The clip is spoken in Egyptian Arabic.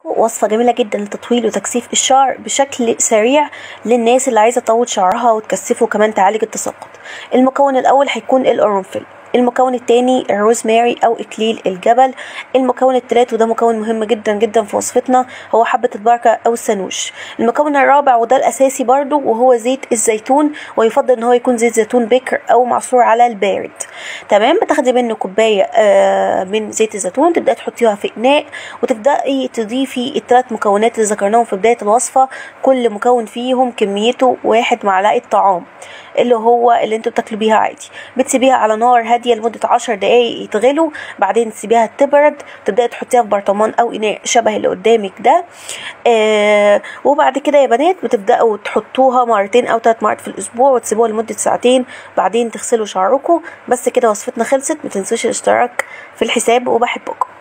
وصفة جميلة جدا لتطويل وتكثيف الشعر بشكل سريع للناس اللي عايزة تطول شعرها وتكثفه وكمان تعالج التساقط المكون الأول هيكون القرنفل المكون الثاني الروزماري او اكليل الجبل المكون الثالث وده مكون مهم جدا جدا في وصفتنا هو حبة البركة او السنوش المكون الرابع وده الاساسي برضو وهو زيت الزيتون ويفضل ان هو يكون زيت زيتون بكر او معصور على البارد تمام بتاخدي منه كوباية آه من زيت الزيتون تبدأي تحطيها في اناء وتبدأي تضيفي الثلاث مكونات اللي ذكرناهم في بداية الوصفة كل مكون فيهم كميته واحد معلقة طعام اللي هو اللي انتوا بتاكلوا بيها عادي بتسيبيها على نار هاديه لمده عشر دقايق يتغلوا بعدين تسيبيها تبرد تبداي تحطيها في برطمان او اناء شبه اللي قدامك ده آه وبعد كده يا بنات بتبداوا تحطوها مرتين او ثلاث مرات في الاسبوع وتسيبوها لمده ساعتين بعدين تغسلوا شعركم بس كده وصفتنا خلصت ما تنسوش الاشتراك في الحساب وبحبكم